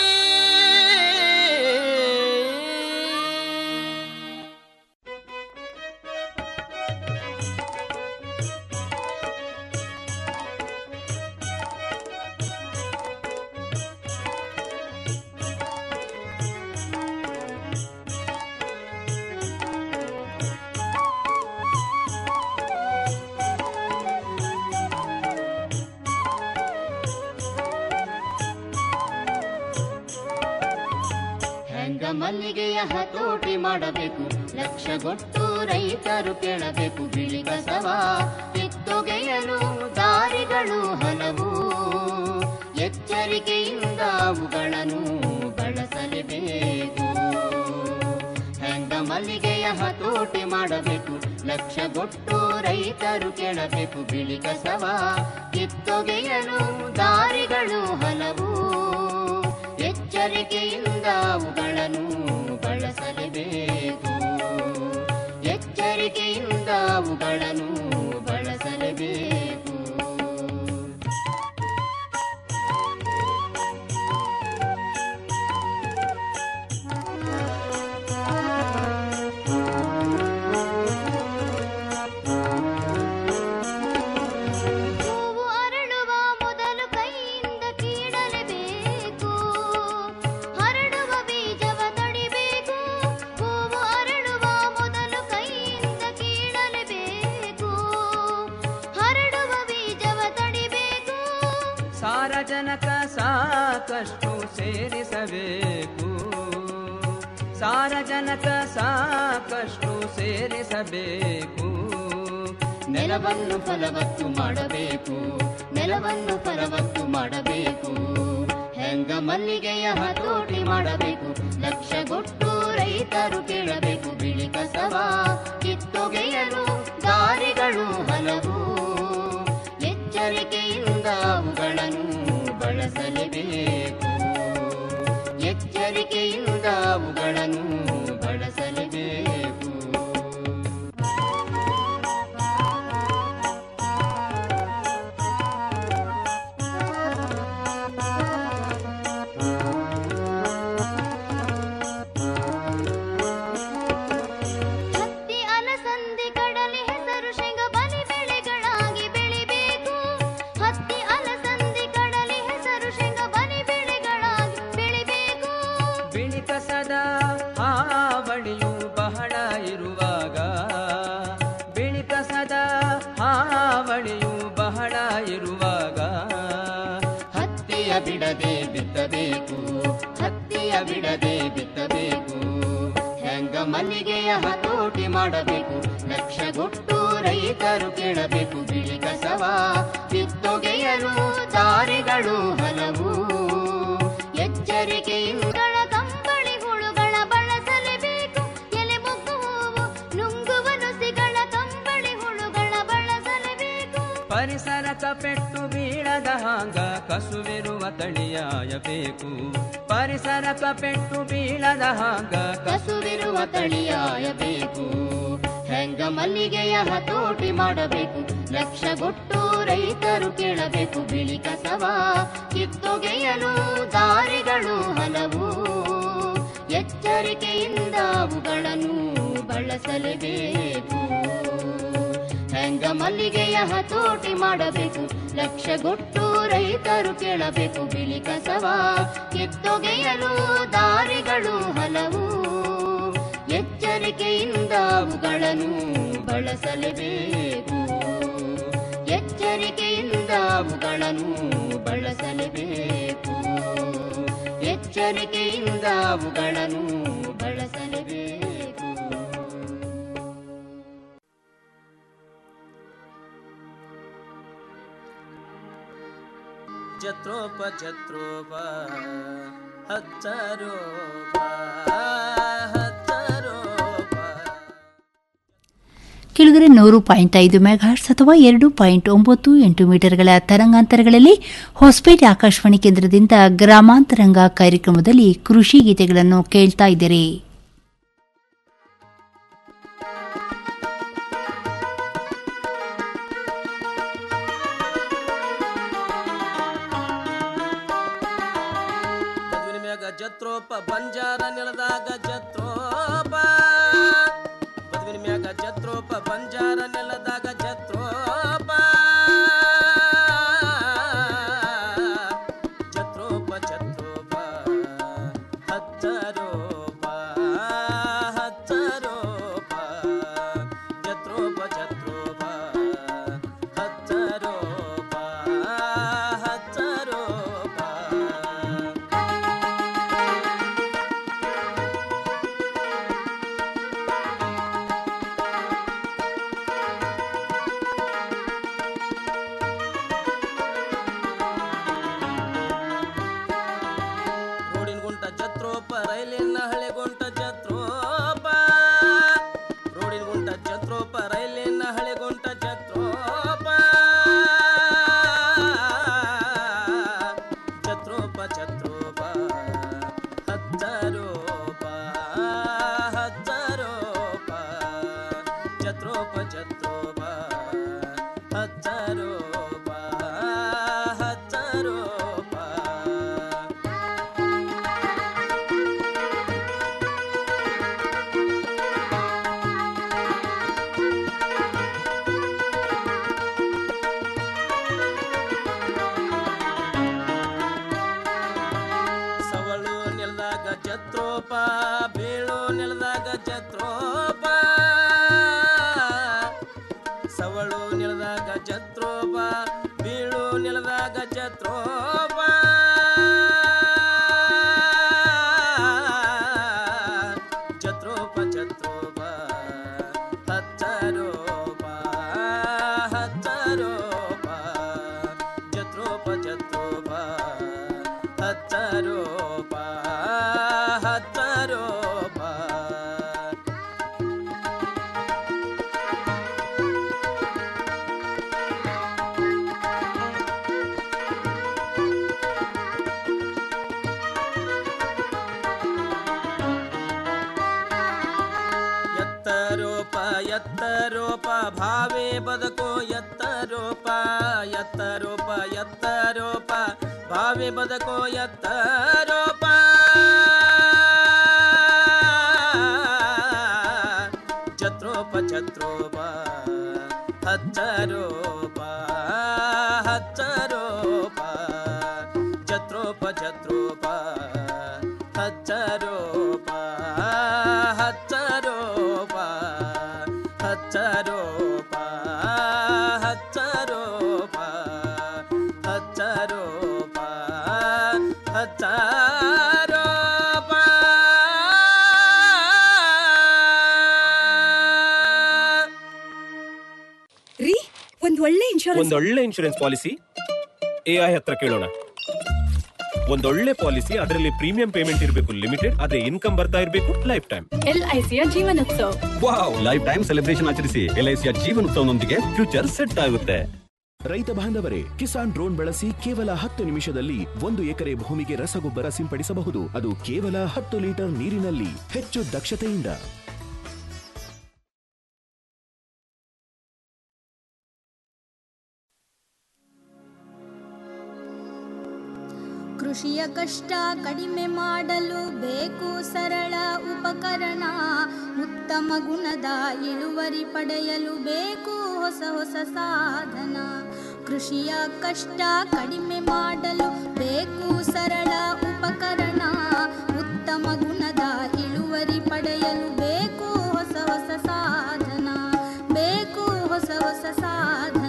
ಹೆಂಗ ಮಲ್ಲಿಗೆಯ ಹತೋಟಿ ಮಾಡಬೇಕು ಲಕ್ಷಗೊಟ್ಟು ರೈತರು ಕೇಳಬೇಕು ಬಿಳಿ ಕಸವ ಕಿತ್ತೊಗೆಯಲು ದಾರಿಗಳು ಹಲವು ಎಚ್ಚರಿಕೆಯಿಂದ ಅವುಗಳನ್ನು ಬಳಸಲೇಬೇಕು ಹೆಂಗ ಮಲ್ಲಿಗೆಯ ಹತೋಟಿ ಮಾಡಬೇಕು ಲಕ್ಷಗೊಟ್ಟು ರೈತರು ಕೇಳಬೇಕು ಬಿಳಿ ಕಸವ ಕಿತ್ತೊಗೆಯಲು ದಾರಿಗಳು ಹಲವು ಎಚ್ಚರಿಕೆಯಿಂದ ಅವುಗಳನ್ನು ಬಳಸಲೇಬೇಕು ಎಚ್ಚರಿಕೆಯಿಂದ ಅವುಗಳನ್ನು ಬಳಸಲೇಬೇಕು ಹೂವು ಅರಳುವ ಮೊದಲು ಕೈಯಿಂದ ಕೀಳಲೇಬೇಕು ಹರಡುವ ಬೀಜವ ತಡಿಬೇಕು ಹೂವು ಅರಳುವ ಮೊದಲು ಕೈಯಿಂದ ಕೀಳಲೇಬೇಕು ಹರಡುವ ಬೀಜವ ತಡಿಬೇಕು ಸಾರಜನಕ ಸಾಕಷ್ಟು ಸೇರಿಸಬೇಕು ಸಾರಜನಕ ಸಾಕಷ್ಟು ಸೇರಿಸಬೇಕು ನೆಲವನ್ನು ಫಲವತ್ತು ಮಾಡಬೇಕು ನೆಲವನ್ನು ಫಲವತ್ತು ಮಾಡಬೇಕು ಹೆಂಗ ಮಲ್ಲಿಗೆಯ ಹತೋಟಿ ಮಾಡಬೇಕು ಲಕ್ಷಗೊಟ್ಟು ರೈತರು ಕೇಳಬೇಕು ಬಿಳಿ ಕಸವ ಕಿತ್ತೊಗೆಯಲು ದಾರಿಗಳು ಹಲವು ಎಚ್ಚರಿಕೆಯಿಂದ ಅವುಗಳನ್ನು ಬಳಸಲೇಬೇಕು ಎಚ್ಚರಿಕೆಯಿಂದ ಅವುಗಳನ್ನು ಬಳಸಲೇಬೇಕು ಹತ್ತಿ ಅಲಸಂದಿ ಕಡಲೆ ಹೆಸರು ಶೇಂಗ ಬಲಿ ಬೆಳೆಗಳಾಗಿ ಬೆಳಿಬೇಕು ಹತ್ತಿ ಅಲಸಂದಿ ಕಡಲೆ ಹೆಸರು ಶೇಂಗ ಬಲಿ ಬೆಳೆಗಳಾಗಿ ಬೆಳಿಬೇಕು ಬಿಳಿ ಕಸದ ಹಾವಳಿಯು ಬಹಳ ಇರುವಾಗ ಬಿಳಿ ಕಸದ ಹಾವಳಿಯು ಬಹಳ ಇರುವಾಗ ಹತ್ತಿಯ ಬಿಡದೆ ಬಿತ್ತಬೇಕು ಹತ್ತಿಯ ಬಿಡದೆ ಬಿತ್ತಬೇಕು ಹೆಂಗ ಮಲ್ಲಿಗೆಯ ಹತೋಟಿ ಮಾಡಬೇಕು ಲಕ್ಷಗೊಟ್ಟು ರೈತರು ಕೇಳಬೇಕು ಬಿಳಿ ಕಸವ ಕಿತ್ತೊಗೆಯಲು ದಾರಿಗಳು ಹಲವು ಎಚ್ಚರಿಕೆಯಿಂದ ಕಂಬಳಿ ಹುಳುಗಳ ಬಳಸಲೇಬೇಕು ಎಲೆ ಮೊಗ್ಗು ಹೂವು ನುಂಗುವ ನುಸಿಗಳ ಕಂಬಳಿ ಹುಳುಗಳ ಬಳಸಲೇಬೇಕು ಪರಿಸರಕ ಪೆಟ್ಟು ಬೀಳದ ಹಾಂಗ ಕಸುವಿರುವ ತಳಿಯಾಯಬೇಕು ಪರಿಸರಕ ಪೆಟ್ಟು ಬೀಳದ ಹಾಂಗ ಕಸುವಿರುವ ತಳಿಯಾಯಬೇಕು ಹೆಂಗ ಮಲ್ಲಿಗೆಯ ಹತೋಟಿ ಮಾಡಬೇಕು ಲಕ್ಷಗೊಟ್ಟು ರೈತರು ಕೇಳಬೇಕು ಬಿಳಿ ಕಸವ ಕಿತ್ತೊಗೆಯಲು ದಾರಿಗಳು ಹಲವು ಎಚ್ಚರಿಕೆಯಿಂದ ಅವುಗಳನ್ನು ಬಳಸಲೇಬೇಕು ಹೆಂಗ ಮಲ್ಲಿಗೆಯ ಹತೋಟಿ ಮಾಡಬೇಕು ಲಕ್ಷಗೊಟ್ಟು ರೈತರು ಕೇಳಬೇಕು ಬಿಳಿ ಕಸವ ಕಿತ್ತೊಗೆಯಲು ದಾರಿಗಳು ಹಲವು ಎಚ್ಚರಿಕೆಯಿಂದ ಅವುಗಳನ್ನು ಬಳಸಲೇಬೇಕು ಎಚ್ಚರಿಕೆಯಿಂದ ಅವುಗಳನ್ನು ಬಳಸಲೇಬೇಕು ಎಚ್ಚರಿಕೆಯಿಂದ ಅವುಗಳನ್ನು ಬಳಸಲೇಬೇಕು ಜತ್ರೋಪ ಜತ್ರೋಪ ಹಚ್ಚರೋಪ ಹಚ್ಚರೋಪ ಕೆಳಗರೆ ನೂರು ಪಾಯಿಂಟ್ ಐದು ಮೆಗಾಹರ್ಟ್ಸ್ ಅಥವಾ ಎರಡು ಪಾಯಿಂಟ್ ಒಂಬತ್ತು ಎಂಟು ಮೀಟರ್ಗಳ ತರಂಗಾಂತರಗಳಲ್ಲಿ ಹೊಸಪೇಟೆ ಆಕಾಶವಾಣಿ ಕೇಂದ್ರದಿಂದ ಗ್ರಾಮಾಂತರಂಗ ಕಾರ್ಯಕ್ರಮದಲ್ಲಿ ಕೃಷಿ ಗೀತೆಗಳನ್ನು ಕೇಳ್ತಾ ಇದ್ದೀರಿ ಮದುವಿನ ಮ್ಯಾಗ ಜತ್ರೋಪ ಬಂಜಾರ ನೆಲದಾಗ ಜತ್ರೋಪ ಮದುವಿನ ಮ್ಯಾಗ ಜತ್ರೋಪ ಬಂಜಾರ ನೆಲದಾಗ ಜತ್ರೋಪ ಜತ್ರೋಪ ಜತ್ರೋಪ ಹಚ್ಚರೋಪ ಹಚ್ಚರೋಪ ಜತ್ರೋಪ ಜತ್ರೋಪ ಹಚ್ಚರೋಪ ಹಚ್ಚರೋಪ ರೋಡಿನ ಗುಂಟ ಜತ್ರೋಪ ರೈಲಿನ ಹಳೆ ಗುಂಟ ಜತ್ರೋಪ ರೋಡಿನ ಗುಂಟ ಜತ್ರೋಪ ರೈಲಿನ ಹಳೆ ಗುಂಟ ಜತ್ರೋಪ ಜತ್ರೋಪ ಜತ್ರೋಪ ಹಚ್ಚರೋಪ ಹಚ್ಚರೋಪ ಜತ್ರೋಪ ಜತ್ರೋಪ ಹಚ್ಚರೋಪ ಹಚ್ಚರೋಪ ಸವಳು ನೆಲದಾಗ ಜತ್ರೋಪ ಬೀಳು ನೆಲದಾಗ ಜತ್ರೋಪ ಸವಳು ನೆಲದಾಗ ಜತ್ರೋಪ ಬೀಳು ನೆಲದಾಗ ಜತ್ರೋಪ ಜತ್ರೋಪ ಜತ್ರೋಪ ಹಚ್ಚರೋಪ ಎತ್ತರೋಪ ಎತ್ತರೋಪ ಭಾವೇ ಬದುಕು ಎತ್ತರೋಪ ಎತ್ತರೋಪ ಎತ್ತರೋಪ ಭಾವೇ ಬದುಕು ಎತ್ತರೋಪ ಛತ್ರೋಪ ಛತ್ರೋಪ ಹಚ್ಚರೋಪ ಹಚ್ಚರೋಪ ಛತ್ರೋಪ ಛತ್ರೋಪ ಹಚ್ಚರೋಪ ಹಚ್ಚರೋಪ ಹಚ್ಚರೋಪ ಹಚ್ಚರೋಪ ಹಚ್ಚರೋಪ ಹಚ್ಚರೋಪ ರೀ ಒಂದ್ ಒಳ್ಳೆ ಇನ್ಶೂರೆನ್ಸ್ ಒಂದೊಳ್ಳೆ ಇನ್ಶೂರೆನ್ಸ್ ಪಾಲಿಸಿ ಎ ಐ ಹತ್ರ ಕೇಳೋಣ ಒಂದೊಳ್ಳೆ ಪಾಲಿಸಿ ಅದರಲ್ಲಿ ಪ್ರೀಮಿಯಂ ಪೇಮೆಂಟ್ ಇರಬೇಕು ಲಿಮಿಟೆಡ್ ಅದೇ ಇನ್ಕಮ್ ಬರ್ತಾ ಇರಬೇಕು ಲೈಫ್ ಟೈಮ್ ಎಲ್ ಐ ಸಿಯ ಜೀವನೋತ್ಸವ ವಾವ್ ಲೈಫ್ ಟೈಮ್ ಸೆಲೆಬ್ರೇಷನ್ ಆಚರಿಸಿ ಎಲ್ಐಸಿಯ ಜೀವನೋತ್ಸವನೊಂದಿಗೆ ಫ್ಯೂಚರ್ ಸೆಟ್ ಆಗುತ್ತೆ ರೈತ ಬಾಂಧವರೇ ಕಿಸಾನ್ ಡ್ರೋನ್ ಬಳಸಿ ಕೇವಲ ಹತ್ತು ನಿಮಿಷದಲ್ಲಿ ಒಂದು ಎಕರೆ ಭೂಮಿಗೆ ರಸಗೊಬ್ಬರ ಸಿಂಪಡಿಸಬಹುದು ಅದು ಕೇವಲ ಹತ್ತು ಲೀಟರ್ ನೀರಿನಲ್ಲಿ ಹೆಚ್ಚು ದಕ್ಷತೆಯಿಂದ ಕೃಷಿಯ ಕಷ್ಟ ಕಡಿಮೆ ಮಾಡಲು ಬೇಕು ಸರಳ ಉಪಕರಣ ಉತ್ತಮ ಗುಣದ ಇಳುವರಿ ಪಡೆಯಲು ಬೇಕು ಹೊಸ ಹೊಸ ಸಾಧನ ಕೃಷಿಯ ಕಷ್ಟ ಕಡಿಮೆ ಮಾಡಲು ಬೇಕು ಸರಳ ಉಪಕರಣ ಉತ್ತಮ ಗುಣದ ಇಳುವರಿ ಪಡೆಯಲು ಬೇಕು ಹೊಸ ಹೊಸ ಸಾಧನ ಬೇಕು ಹೊಸ ಹೊಸ ಸಾಧನ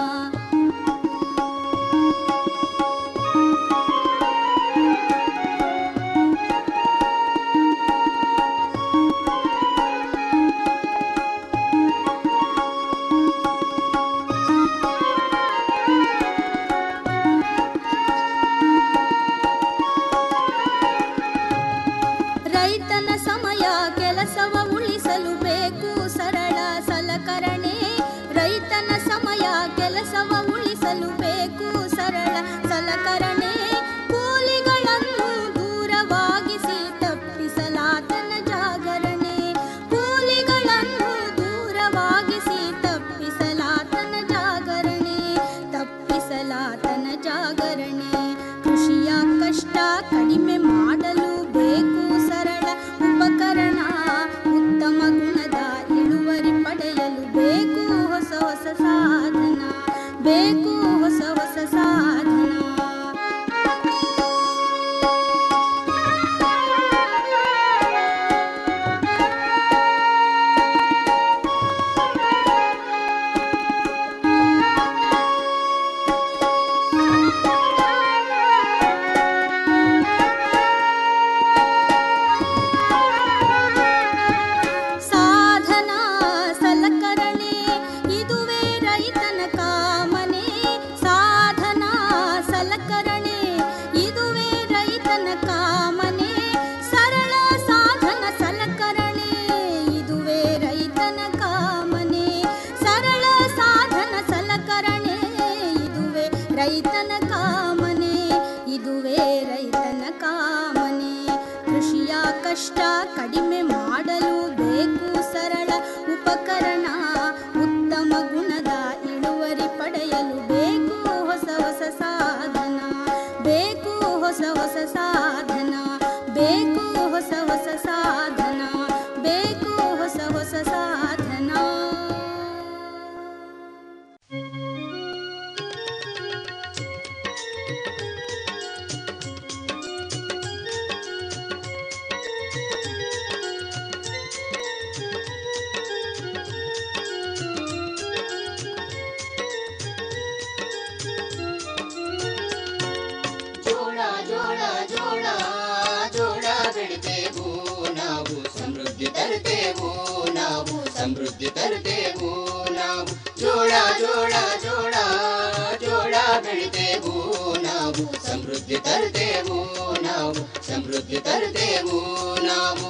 ರೈತನ ಸಮಯ ಕೆಲಸವ ಉಳಿಸಲು ಬೇಕು ಸರಳ ಸಲಕರಣೆ ರೈತನ ಸಮಯ ಕೆಲಸವ ಉಳಿಸಲು ಬೇಕು ಸರಳ ಸಲಕರಣೆ ಕೂಲಿಗಳನ್ನು ದೂರವಾಗಿಸಿ ತಪ್ಪಿಸಲಾತನ ಜಾಗರಣೆ ಕೂಲಿಗಳನ್ನು ದೂರವಾಗಿಸಿ ತಪ್ಪಿಸಲಾತನ ಜಾಗರಣೆ ತಪ್ಪಿಸಲಾತನ ಜಾಗರಣೆ ಕೃಷಿಯ ಕಷ್ಟ ಕಡಿಮೆ ಮಾಡಲು ಬೇಕು ಸರಳ ಉಪಕರಣ ಉತ್ತಮ ಗುಣದ ಇಳುವರಿ ಪಡೆಯಲು ಬೇಕು ಹೊಸ ಹೊಸ ಸಾಧನ ಬೇಕು ಹೊಸ ಹೊಸ ಸಾಧನ ಸಾಧನ ಸಲಕರಣೆ ಇದುವೇ ರೈತನ ಕಾಮನೆ ಸಾಧನ ಸಲಕರಣೆ ಇದುವೇ ರೈತನ ಕಾಮನೆ ಸರಳ ಸಾಧನ ಸಲಕರಣೆ ಇದುವೇ ರೈತನ ಕಾಮನೆ ಸರಳ ಸಾಧನ ಸಲಕರಣೆ ಇದುವೇ ರೈತನ ಕಾಮನೆ ಇದುವೇ ರೈತನ ಕಾಮನೆ ಕೃಷಿಯ ಕಷ್ಟ ಕಡಿಮೆ ಮಾಡಲು ಬೇಕು ಸರಳ ಉಪಕರಣ ಉತ್ತಮ ಗುಣದ ಇಳುವರಿ ಪಡೆಯಲು ಬೇಕು ಹೊಸ ಹೊಸ ಸಾಧನ ಬೇಕು ಹೊಸ ಹೊಸ ಸಾಧನ ಬೇಕು ಹೊಸ ಹೊಸ ಸಾಧನ ಬೇಕು ಹೊಸ ಹೊಸ ಸಾಧನ ಜೋಳ ಜೋಳ ಜೋಳ ಜೋಳ ಬೆಳಿತೇವು ನಾವು ಸಮೃದ್ಧಿ ತರುತ್ತೇವು ನಾವು ಸಮೃದ್ಧಿ ತರುತ್ತೇವು ನಾವು ಜೋಳ ಜೋಳ ಜೋಳ ಜೋಳ ಬೆಳಿತೇವು ನಾವು ಸಮೃದ್ಧಿ ತರುತ್ತೇವು ನಾವು ಸಮೃದ್ಧಿ ತರುತ್ತೇವು ನಾವು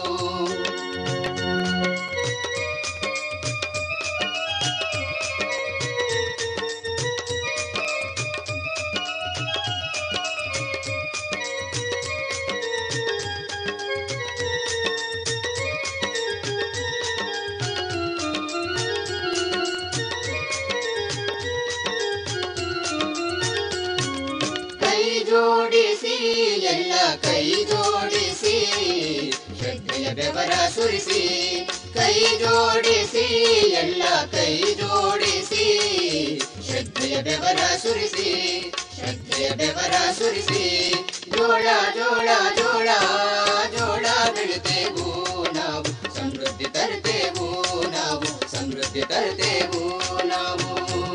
ಬೆವರ ಸುರಿಸಿ ಕೈ ಜೋಡಿಸಿ ಎಲ್ಲ ಕೈ ಜೋಡಿಸಿ ಶ್ರದ್ಧೆಯ ಬೆವರ ಸುರಿಸಿ ಶ್ರದ್ಧೆಯ ಬೆವರ ಸುರಿಸಿ ಜೋಳ ಜೋಳ ಜೋಳ ಜೋಳ ಬೆಳಿತೇವು ನಾವು ಸಮೃದ್ಧಿ ತರ್ತೇವು ನಾವು ಸಮೃದ್ಧಿ ತರ್ತೇವು ನಾವು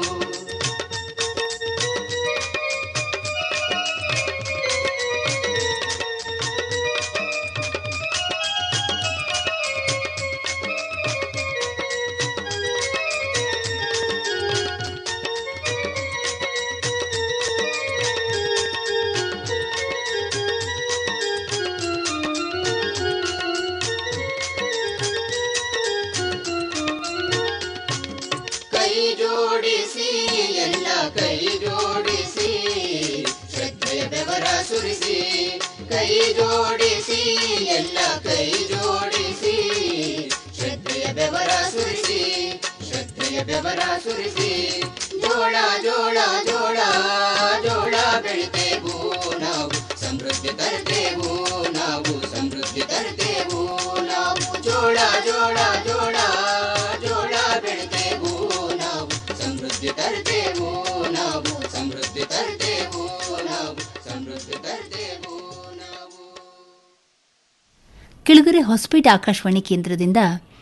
ಕೈ ಜೋಡಿಸಿ ಎಲ್ಲ ಕೈ ಜೋಡಿಸಿ ಶ್ರದ್ಧೆಯ ಬೆವರ ಸುರಿಸಿ ಕೈ ಜೋಡಿಸಿ ಎಲ್ಲ ಕೈ ಜೋಡಿಸಿ ಶ್ರದ್ಧೆಯ ಬೆವರ ಸುರಿಸಿ ಶ್ರದ್ಧೆಯ ಬೆವರ ಸುರಿಸಿ ಜೋಳ ಜೋಳ ಜೋಳ ಜೋಳ ಬೆಳಿತೇವು ನಾವು ಸಮೃದ್ಧಿ ತರ್ತೇವು ನಾವು ಸಮೃದ್ಧಿ ತರ್ತೇವು ನಾವು ಜೋಳ ಜೋಳ ಜೋಳ ಜೋಳ ಬೆಳಿತೇವು ನಾವು ಸಮೃದ್ಧಿ ತರ್ತೇವು ನಾವು ಸಮೃದ್ಧಿ ತರ್ತೇವು ನಾವು ಸಮೃದ್ಧಿ ತರ್ತೇವು ನಾವು ಕೆಳಗರೆ ಹೊಸಪೇಟೆ ಆಕಾಶವಾಣಿ ಕೇಂದ್ರದಿಂದ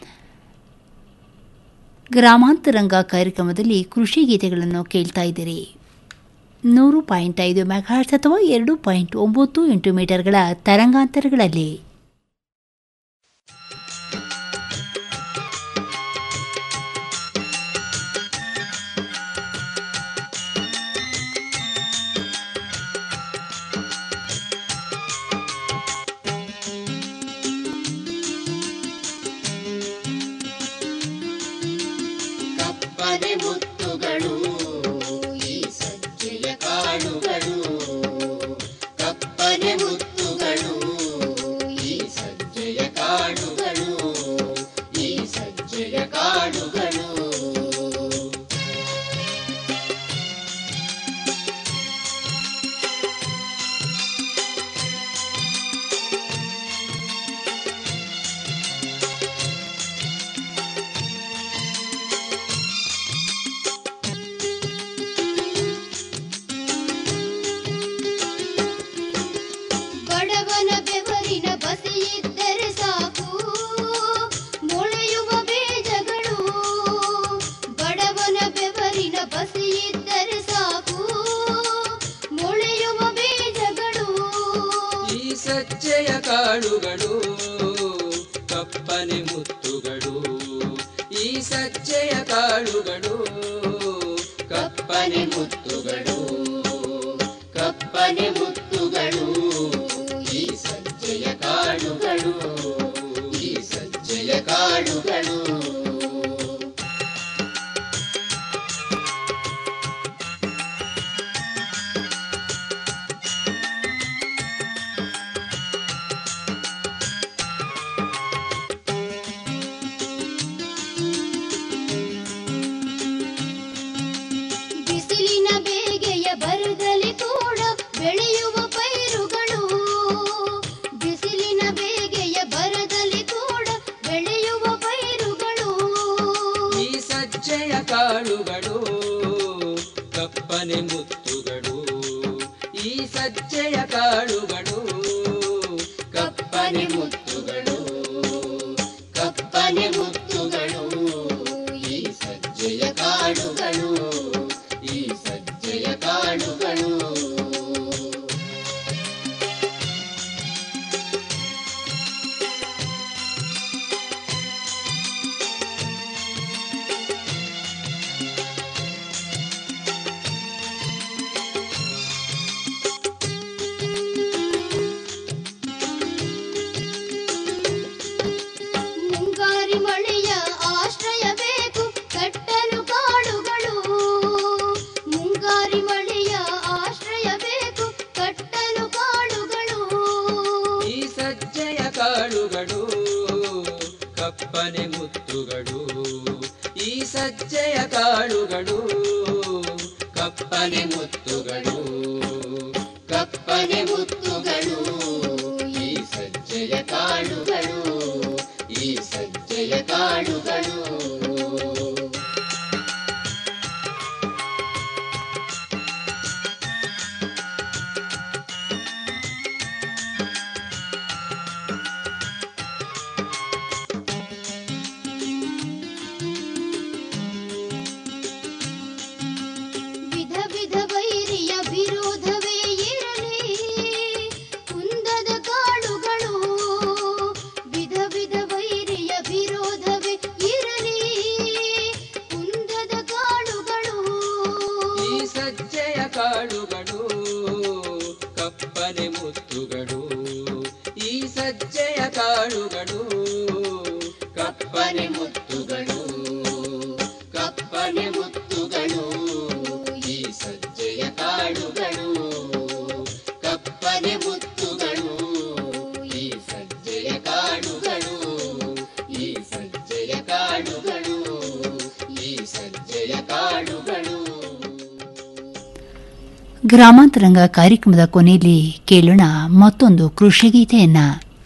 ಗ್ರಾಮಾಂತರಂಗ ಕಾರ್ಯಕ್ರಮದಲ್ಲಿ ಕೃಷಿ ಗೀತೆಗಳನ್ನು ಕೇಳ್ತಾ ಇದ್ದೀರಿ ನೂರು ಪಾಯಿಂಟ್ ಐದು ಮೆಗಾಹರ್ಟ್ಸ್ ಅಥವಾ ಎರಡು ಪಾಯಿಂಟ್ ಒಂಬತ್ತು ಎಂಟು ಮೀಟರ್ಗಳ ತರಂಗಾಂತರಗಳಲ್ಲಿ ಕಪ್ಪನೆ ಮುತ್ತುಗಳು ಈ ಸಜ್ಜೆಯ ಕಾಳುಗಳು ಕಪ್ಪನೆ ಮುತ್ತುಗಳು ಈ ಸಜ್ಜೆಯ ಕಾಳುಗಳು ಈ ಸಜ್ಜೆಯ ಕಾಳುಗಳು ಬಡವನ ಬೆವರಿನ ಬಸಿಯಿದ್ದರೆ ಸಾಕು ಮೊಳೆಯುವ ಬೀಜಗಳು ಬಡವನ ಬೆವರಿನ ಬಸಿಯಿದ್ದರೆ ಸಾಕು ಮೊಳೆಯುವ ಬೀಜಗಳು ಈ ಸಜ್ಜೆಯ ಕಾಳುಗಳು ಕಪ್ಪನೆ ಮುತ್ತುಗಳು ಈ ಸಜ್ಜೆಯ ಕಾಳುಗಳು ಕಪ್ಪನೆ ಮುತ್ತುಗಳು ಕಪ್ಪನೆ ಮುತ್ತುಗಳು ಈ ಸಜ್ಜೆಯ ಕಾಳುಗಳು ಈ ಸಜ್ಜೆಯ ಕಾಳುಗಳು ಬಿಸಿಲಿನ ಬೇಗೆಯ ಬರದಲ್ಲಿ ಕೂಡ ಬೆಳೆಯುವ ಪೈರುಗಳು ಬಿಸಿಲಿನ ಬೇಗೆಯ ಬರದಲ್ಲಿ ಕೂಡ ಬೆಳೆಯುವ ಪೈರುಗಳು ಈ ಸಜ್ಜೆಯ ಕಾಳುಗಳು ಕಪ್ಪನೆ ಮುತ್ತುಗಳು ಈ ಸಜ್ಜೆಯ ಕಾಳುಗಳು ಕಪ್ಪನೆ ಮುತ್ತುಗಳು ಕಪ್ಪನೆ ಮುತ್ತುಗಳು ಈ ಸಜ್ಜೆಯ ಕಾಳುಗಳು ಈ ಸಜ್ಜೆಯ ಕಾಳುಗಳು ಮುಂಗಾರಿ ಮಳೆಯ ಆಶ್ರಯ ಬೇಕು ಕಟ್ಟಲು ಕಾಡುಗಳು ಮುಂಗಾರಿ ಮಳೆಯ ಆಶ್ರಯ ಬೇಕು ಕಟ್ಟಲು ಕಾಡುಗಳು ಈ ಸಜ್ಜೆಯ ಕಾಳುಗಳು ಕಪ್ಪನೆ ಮುತ್ತುಗಳು ಈ ಸಜ್ಜೆಯ ಕಾಳುಗಳು ಕಪ್ಪನೆ ಮುತ್ತುಗಳು ಕಪ್ಪನೆ ಮುತ್ತುಗಳು ಈ ಸಜ್ಜೆಯ ಕಾಳುಗಳು ಕಪ್ಪನೆ ಮುತ್ತುಗಳು ಕಪ್ಪನೆ ಮುತ್ತುಗಳು ಈ ಸಜ್ಜೆಯ ಕಾಳುಗಳು ಕಪ್ಪನೆ ಮುತ್ತುಗಳು ಈ ಸಜ್ಜೆಯ ಕಾಳುಗಳು ಈ ಸಜ್ಜೆಯ ಕಾಳುಗಳು ಈ ಸಜ್ಜೆಯ ಕಾಳುಗಳು ಗ್ರಾಮಾಂತರಂಗ ಕಾರ್ಯಕ್ರಮದ ಕೊನೆಯಲ್ಲಿ ಕೇಳೋಣ ಮತ್ತೊಂದು ಕೃಷಿಗೀತೆಯನ್ನ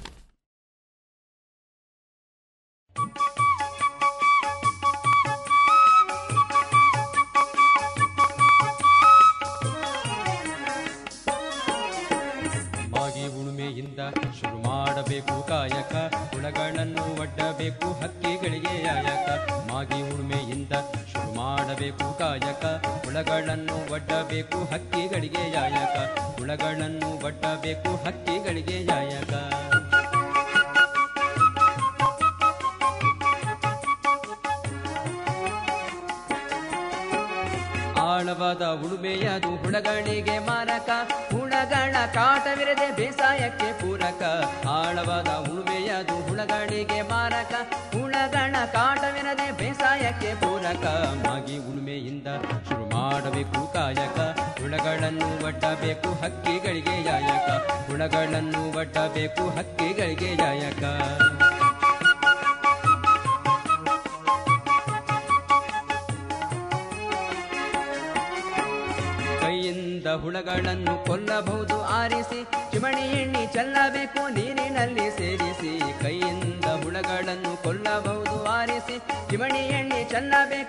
ಮಾಗಿ ಉಳುಮೆಯಿಂದ ಶುರು ಮಾಡಬೇಕು ಕಾಯಕ ಹುಳಗಳನ್ನು ಒಡ್ಡಬೇಕು ಹಕ್ಕಿಗಳಿಗೆ ಯಾಯಕ ಮಾಗಿ ಉಳುಮೆಯಿಂದ ಶುರು ಮಾಡಬೇಕು ಕಾಯಕ ಹುಳಗಳನ್ನು ಒಡ್ಡಬೇಕು ಹಕ್ಕಿಗಳಿಗೆ ಯಾಯಕ ಹುಳಗಳನ್ನು ಒಡ್ಡಬೇಕು ಹಕ್ಕಿಗಳಿಗೆ ಯಾಯಕ ಆಳವಾದ ಉಳುಮೆಯದು ಹುಳಗಳಿಗೆ ಮಾರಕ ಹುಳಗಳ ಕಾಟವಿರದೆ ಬೇಸಾಯಕ್ಕೆ ಪೂರಕ ಆಳವಾದ ಉಳುಮೆಯದು ಹುಳಗಳಿಗೆ ಮಾರಕ ಹುಳಗಳ ಕಾಟವಿರದೆ ಬೇಸಾಯಕ್ಕೆ ಪೂರಕ ಮಾಗಿ ಉಳುಮೆಯಿಂದ ಶುರು ಮಾಡಬೇಕು ಕಾಯಕ ಹುಳಗಳನ್ನು ಒಡ್ಡಬೇಕು ಹಕ್ಕಿಗಳಿಗೆ ಯಾಯಕ ಹುಳಗಳನ್ನು ಒಡ್ಡಬೇಕು ಹಕ್ಕಿಗಳಿಗೆ ಯಾಯಕ ಕೈಯಿಂದ ಹುಳಗಳನ್ನು ಕೊಲ್ಲಬಹುದು ಆರಿಸಿ ಚಿಮಣಿ ಎಣ್ಣೆ ಚೆಲ್ಲಬೇಕು ನೀರಿನಲ್ಲಿ ಸೇರಿಸಿ ಕೈಯಿಂದ ಹುಳಗಳನ್ನು ಕೊಲ್ಲಬಹುದು ಆರಿಸಿ ಚಿಮಣಿ ಎಣ್ಣೆ ಚೆಲ್ಲಬೇಕು